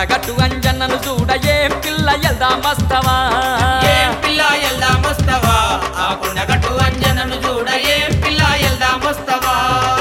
కొండగట్టు అంజన్నను చూడ ఏం పిల్ల ఎల్దాం వస్తవా ఏం పిల్ల ఎల్దాం వస్తవా ఆ కొండగట్టు అంజనను చూడ ఏం పిల్ల ఎల్దాం వస్తవా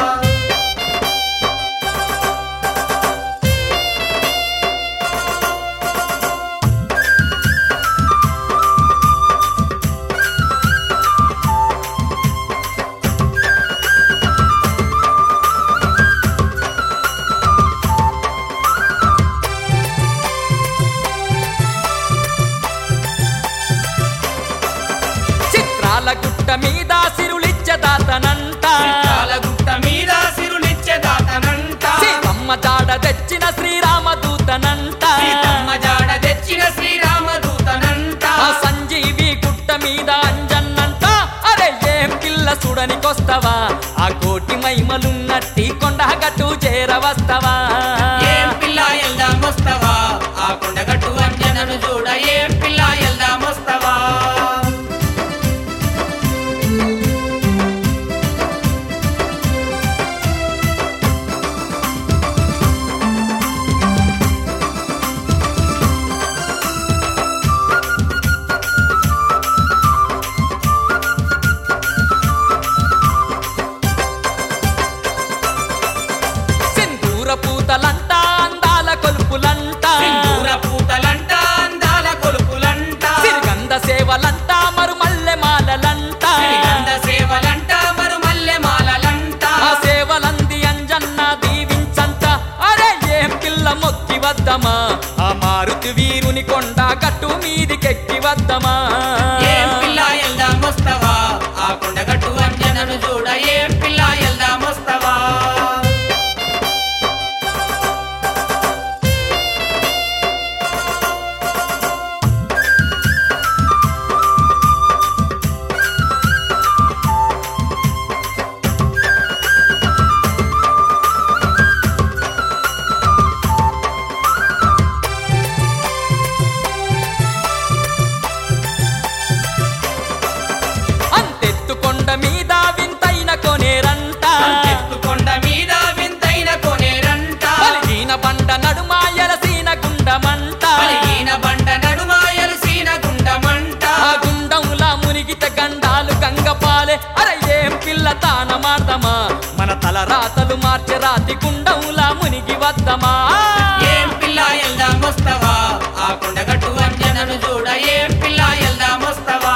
చిత్రాల గుట్ట మీద సిరులిచ్చే దాతనంట చిత్రాల గుట్ట మీద సిరులిచ్చే దాతనంట సీతమ్మ జాడ తెచ్చిన శ్రీరామ దూతనంట సీతమ్మ జాడ తెచ్చిన శ్రీరామ దూతనంట ఆ సంజీవి గుట్ట మీద అంజన్నంట అరే ఏం పిల్ల చూడనికొస్తవా ఆ కోటి మైమలున్నట్టి కొండగట్టు చేరవస్తవా ఏం పిల్ల ఎల్దాం వస్తవా ఆ కొండగట్టు అంజనను చూడ ఏం పిల్ల ఎల్దాం వస్తవా సింధూర పూతలంట అందాల కొలుపులంట సింధూర పూతలంట అందాల కొలుపులంట సిరిగంధ సేవలంట మరుమల్లె మాలలంట శ్రీగంధ సేవలంట మరుమల్లె మాలలంట ఆ సేవలంది అంజన్న దీవించంట అరే ఏం పిల్ల మొక్కి వద్దమా ఆ మారుతి వీరుని కొండ గట్టు మీదికెక్కి వద్దమా ఏం పిల్ల ఎల్దాం వస్తవా ఆ కొండగట్టు అంజనను చూడ ఏం పిల్ల ఎల్దాం వస్తవా అంతెత్తు కొండ మీద వింతైన కొనేరంట ఎత్తు కొండ మీద వింతైన కొనేరంట పలిగిన బండ నడుమ ఎలసీన గుండమంట పలిగిన బండ నడుమ ఎలసిన గుండమంట ఆ గుండంలా మునిగిత గండాలు గంగపాలే అరే ఏం పిల్ల తాన మార్దమా మన తల రాతలు మార్చే రాతి గుండంలా మునిగి వద్దమా ఏం పిల్ల ఎల్దాం వస్తవా ఆ కొండగట్టు అంజనను చూడ ఏం పిల్ల ఎల్దాం వస్తవా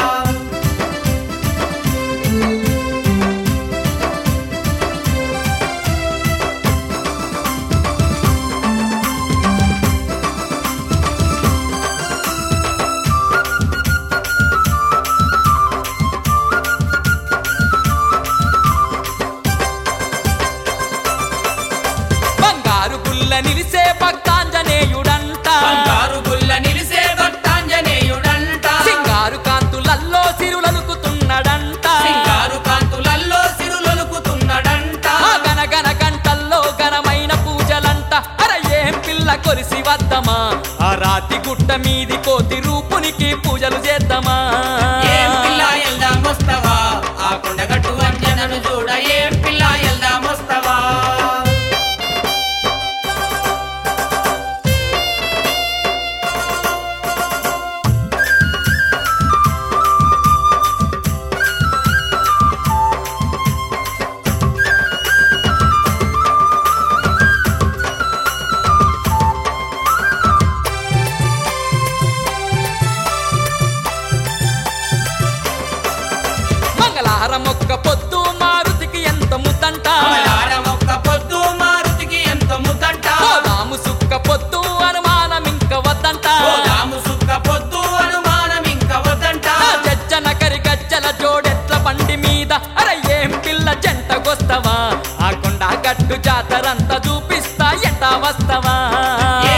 బంగారు గుల్ల నిలిసే భక్తాంజనేయుడంట బంగారు గుల్ల నిలిసే భక్తాంజనేయుడంట సింగారు కాంతులల్లో సిరులనుకుతున్నాడంట సింగారు కాంతులల్లో సిరులొలుకుతున్నాడంట ఆ గనగన గంటల్లో ఘనమైన పూజలంట అర ఏం పిల్ల కొలిసి వద్దమా ఆ రాతి గుట్ట మీది కోతి రూపునికి పూజలు చేద్దామా ఏం పిల్ల ఎల్దాం వస్తవా ఆ కొండగట్టు అంజనను చూడ ఏం పిల్ల ఎల్దాం వస్తవా మంగళహారం ఒక్క పొద్దు మారుతికి ఎంత ముద్దంట మలారం ఒక్క పొద్దు మారుతికి ఎంత ముద్దంట పోదాము సుక్క పొద్దు అనుమానం ఇంక వద్దంట పోదాము సుక్క పొద్దు అనుమానం ఇంక వద్దంట ఆ జజ్జన కరి గజ్జల జోడెట్ల బండి మీద అర ఏం పిల్ల జంటకొస్తవా ఆ కొండ గట్టు జాతరంతా చూపిస్తా ఎట్టా వస్తవా